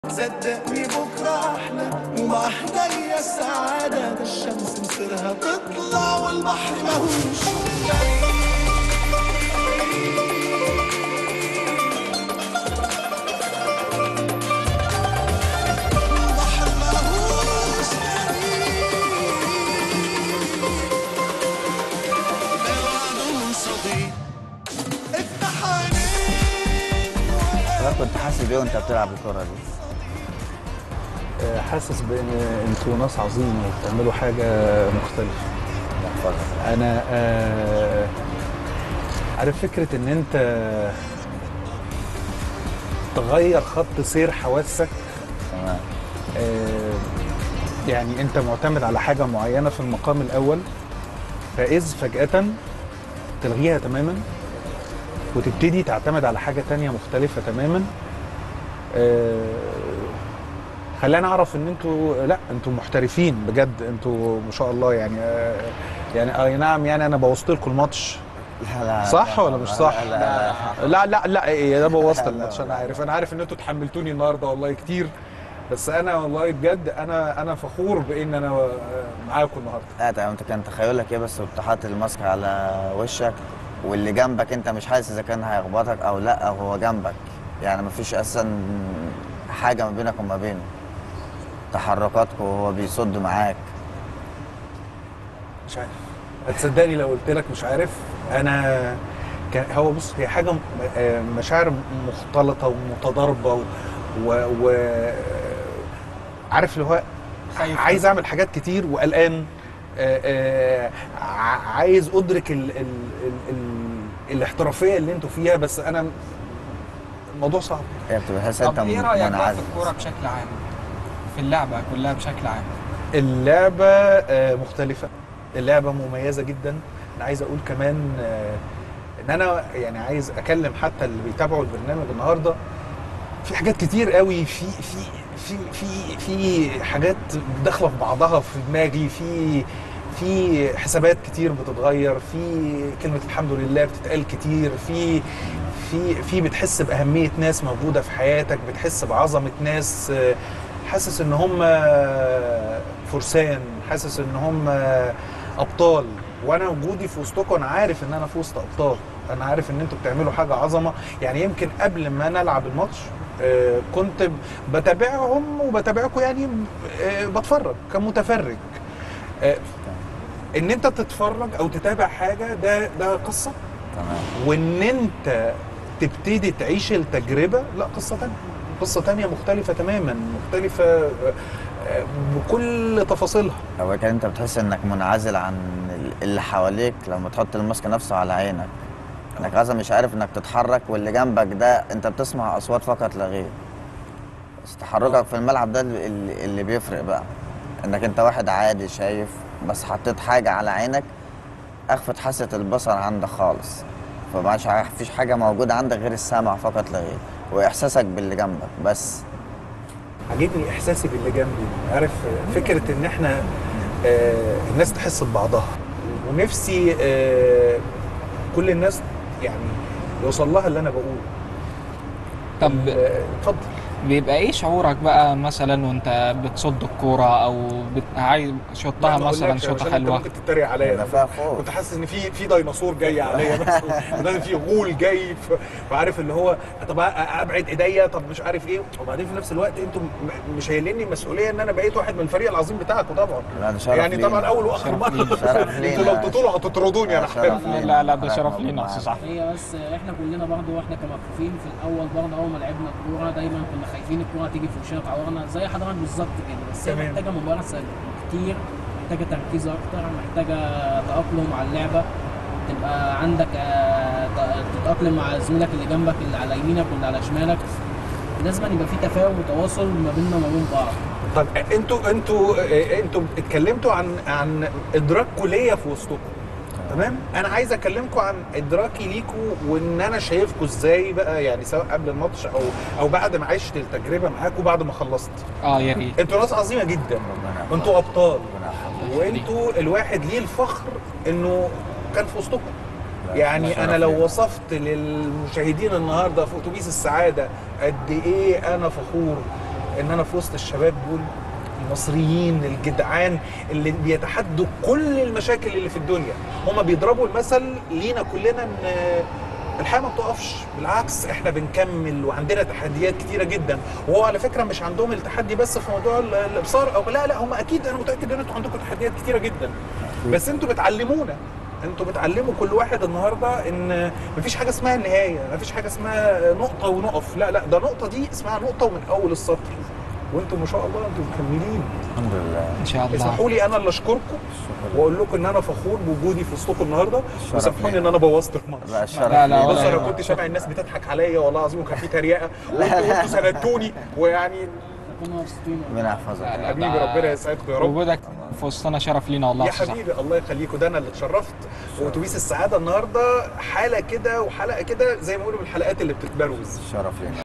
صدقني بكرة أحلى ومعاها ليا السعادة ده الشمس مصيرها تطلع والبحر ماهوش البحر ماهوش بعده صديق افتح عينيك حضرتك كنت حاسس بايه وانت بتلعب الكرة دي؟ آه، حاسس بان انتوا ناس عظيمه وبتعملوا حاجه مختلفه اتفضل انا آه، عارف فكره ان انت تغير خط سير حواسك تمام آه، يعني انت معتمد على حاجه معينه في المقام الاول فاذ فجاه تلغيها تماما وتبتدي تعتمد على حاجه تانية مختلفه تماما آه، خلاني اعرف ان انتوا لا انتوا محترفين بجد انتوا ما شاء الله يعني آه، يعني اي نعم يعني انا بوظت لكم الماتش لا لا صح لا، ولا مش صح؟ لا لا, لا. لا لا لا ايه ده بوظت لا، الماتش انا لا. عارف انا عارف ان انتوا تحملتوني النهارده والله كتير بس انا والله بجد انا انا فخور بان انا آه، معاكم النهارده لا تمام انت كان تخيلك ايه بس وانت حاطط الماسك على وشك واللي جنبك انت مش حاسس اذا كان هيخبطك او لا او هو جنبك يعني مفيش اساسا حاجه ما بينك وما بينه تحركاتكم وهو بيصد معاك مش عارف هتصدقني لو قلت لك مش عارف انا كان هو بص هي حاجه م- آه، مشاعر مختلطه ومتضاربه و, و... و... عارف اللي هو خايف. عايز اعمل حاجات كتير وقلقان آه، آه، ع- عايز ادرك ال... ال... ال... ال... الاحترافيه اللي انتوا فيها بس انا الموضوع صعب هي بتبقى تحس انت طب ايه رايك بقى منعزل في الكوره بشكل عام في اللعبه كلها بشكل عام اللعبة آه، مختلفة اللعبة مميزة جدا أنا عايز أقول كمان آه، إن أنا يعني عايز أكلم حتى اللي بيتابعوا البرنامج النهاردة في حاجات كتير قوي في في في في في حاجات داخلة في بعضها في دماغي في في حسابات كتير بتتغير في كلمة الحمد لله بتتقال كتير في في في بتحس بأهمية ناس موجودة في حياتك بتحس بعظمة ناس آه، حاسس ان هم فرسان حاسس ان هم ابطال وانا وجودي في وسطكم انا عارف ان انا في وسط ابطال انا عارف ان انتوا بتعملوا حاجه عظمه يعني يمكن قبل ما نلعب الماتش آه، كنت ب- بتابعهم وبتابعكم يعني آه، بتفرج كمتفرج آه، ان انت تتفرج او تتابع حاجه ده ده قصه تمام وان انت تبتدي تعيش التجربه لا قصه تانية قصه تانية مختلفه تماما مختلفه آه، آه، بكل تفاصيلها هو كان انت بتحس انك منعزل عن ال- اللي حواليك لما تحط الماسك نفسه على عينك انك اصلا مش عارف انك تتحرك واللي جنبك ده انت بتسمع اصوات فقط لا غير بس تحركك في الملعب ده اللي, اللي بيفرق بقى انك انت واحد عادي شايف بس حطيت حاجه على عينك اخفت حاسه البصر عندك خالص فما عادش عارف- مفيش حاجه موجوده عندك غير السمع فقط لا غير واحساسك باللي جنبك بس عجبني احساسي باللي جنبي عارف فكره ان احنا آه، الناس تحس ببعضها ونفسي آه، كل الناس يعني يوصل لها اللي انا بقوله طب آه، اتفضل بيبقى ايه شعورك بقى مثلا وانت بتصد الكوره او بت... عايز شطها لا، ما مثلا أقولكش شوطه عشان أنت حلوه ممكن تتريق عليا ده فيها خوف كنت حاسس ان في في ديناصور جاي عليا بس وده في غول جاي ف- وعارف اللي هو طب ابعد ايديا طب مش عارف ايه وبعدين في نفس الوقت انتم م- مش شايليني مسؤوليه ان انا بقيت واحد من الفريق العظيم بتاعكم طبعا لا ده شرف يعني لينا. طبعا اول واخر شرف مره لينا. شرف لينا. انتوا لو تطولوا هتطردوني انا شرف حابب لينا. لا لا ده حضرتك شرف موجود لينا معانا. استاذ صح هي بس احنا كلنا برضه واحنا كمكفوفين في الاول برضه اول ما لعبنا الكوره دايما كنا خايفين الكوره تيجي في وشنا تعورنا زي حضرتك بالظبط كده بس هي تمام. محتاجه ممارسه كتير محتاجه تركيز اكتر محتاجه تاقلم على اللعبه تبقى عندك آه، ت- تتاقلم مع زميلك اللي جنبك اللي على يمينك واللي على شمالك لازم يبقى في تفاهم وتواصل ما بيننا وما بين بعض طب انتوا انتوا اه، انتوا اتكلمتوا عن عن ادراككم ليا في وسطكم تمام انا عايز اكلمكم عن ادراكي ليكوا وان انا شايفكم ازاي بقى يعني سواء قبل الماتش او او بعد ما عشت التجربه معاكم بعد ما خلصت اه يا ريت انتوا ناس عظيمه جدا ربنا يحفظك. انتوا ابطال ربنا يحفظك. وانتوا الواحد ليه الفخر انه كان في وسطكم لا، يعني شرف انا لو لينا. وصفت للمشاهدين النهارده في اتوبيس السعاده قد ايه انا فخور ان انا في وسط الشباب دول المصريين الجدعان اللي بيتحدوا كل المشاكل اللي في الدنيا هما بيضربوا المثل لينا كلنا ان الحياه ما بتقفش بالعكس احنا بنكمل وعندنا تحديات كتيره جدا وهو على فكره مش عندهم التحدي بس في موضوع ال- الابصار او لا لا هم اكيد انا متاكد ان انتوا عندكم تحديات كتيره جدا بس انتوا بتعلمونا انتوا بتعلموا كل واحد النهارده ان مفيش حاجه اسمها النهايه مفيش حاجه اسمها نقطه ونقف لا لا ده نقطه دي اسمها نقطه ومن اول السطر وانتوا ما شاء الله انتوا مكملين الحمد لله ان شاء الله اسمحوا لي انا اللي اشكركم واقول لكم ان انا فخور بوجودي في وسطكم النهارده شرف وسامحوني ليا. ان انا بوظت الماتش لا الشرف لا، لا، لينا. بص ولا انا يهمك. كنت سامع الناس بتضحك عليا والله العظيم وكان في تريقه وانتوا وانتوا سندتوني ويعني ربنا يسترنا ربنا يحفظك لا، لا. حبيبي ده- ربنا يسعدكم يا رب وجودك في وسطنا شرف لينا والله يا يا أستاذ أحمد. حبيبي الله يخليكم ده انا اللي اتشرفت واتوبيس السعاده النهارده حاله كده وحلقه كده زي ما بيقولوا من الحلقات اللي بتتبروز شرف لينا